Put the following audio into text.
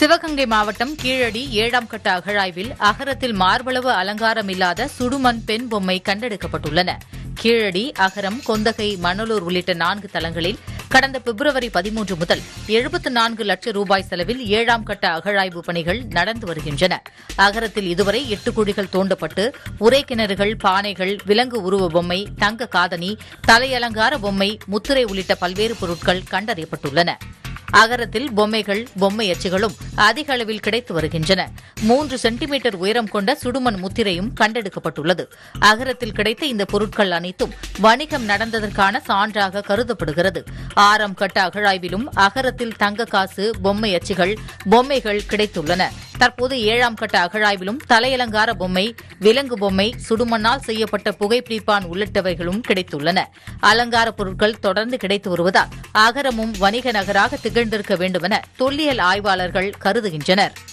சிவகங்கை மாவட்டம் கீழடி ஏழாம் கட்ட அகழாய்வில் அகரத்தில் மார்பளவு அலங்காரம் இல்லாத சுடுமண் பெண் பொம்மை கண்டெடுக்கப்பட்டுள்ளன கீழடி அகரம் கொந்தகை மணலூர் உள்ளிட்ட நான்கு தலங்களில் கடந்த பிப்ரவரி பதிமூன்று முதல் எழுபத்து நான்கு லட்சம் ரூபாய் செலவில் ஏழாம் கட்ட அகழாய்வு பணிகள் நடந்து வருகின்றன அகரத்தில் இதுவரை எட்டு குழிகள் தோண்டப்பட்டு உரை கிணறுகள் பானைகள் விலங்கு உருவ பொம்மை தங்க காதணி தலையலங்கார பொம்மை முத்திரை உள்ளிட்ட பல்வேறு பொருட்கள் கண்டறியப்பட்டுள்ளன அகரத்தில் பொம்மைகள் பொம்மை அச்சுகளும் அதிக அளவில் கிடைத்து வருகின்றன மூன்று சென்டிமீட்டர் உயரம் கொண்ட சுடுமண் முத்திரையும் கண்டெடுக்கப்பட்டுள்ளது அகரத்தில் கிடைத்த இந்த பொருட்கள் அனைத்தும் வணிகம் நடந்ததற்கான சான்றாக கருதப்படுகிறது ஆறாம் கட்ட அகழாய்விலும் அகரத்தில் தங்க காசு பொம்மை அச்சுகள் பொம்மைகள் கிடைத்துள்ளன தற்போது ஏழாம் கட்ட அகழாய்விலும் தலையலங்கார பொம்மை விலங்கு பொம்மை சுடுமண்ணால் செய்யப்பட்ட புகைப்பிடிப்பான் உள்ளிட்டவைகளும் கிடைத்துள்ளன அலங்கார பொருட்கள் தொடர்ந்து கிடைத்து வருவதால் அகரமும் வணிக நகராக திகழ்ந்திருக்க வேண்டுமென தொல்லியல் ஆய்வாளர்கள் கருதுகின்றனர்